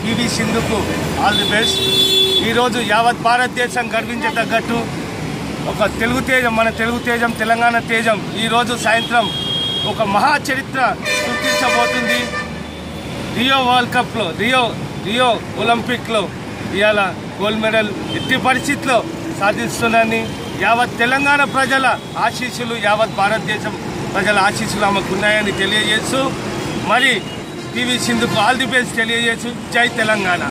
PV సింధుకు all the best ఈరోజు యావత్ భారతదేశం గర్వించదగ్గట్టు ఒక తెలుగు తేజం మన తెలుగు తేజం తెలంగాణ తేజం ఈరోజు సాయంత్రం ఒక మహా చరిత్ర సృష్టించబోతుంది రియో వరల్డ్ కప్లో రియో రియో ఒలింపిక్లో ఇవాళ గోల్డ్ మెడల్ ఎట్టి పరిస్థితిలో సాధిస్తుందని యావత్ తెలంగాణ ప్రజల ఆశీస్సులు యావత్ భారతదేశం ప్రజల ఆశీస్సులు ఆమెకు ఉన్నాయని తెలియజేస్తూ మరి పివి సింధుకు ఆల్ ది బెస్ట్ తెలియజేస్తూ జై తెలంగాణ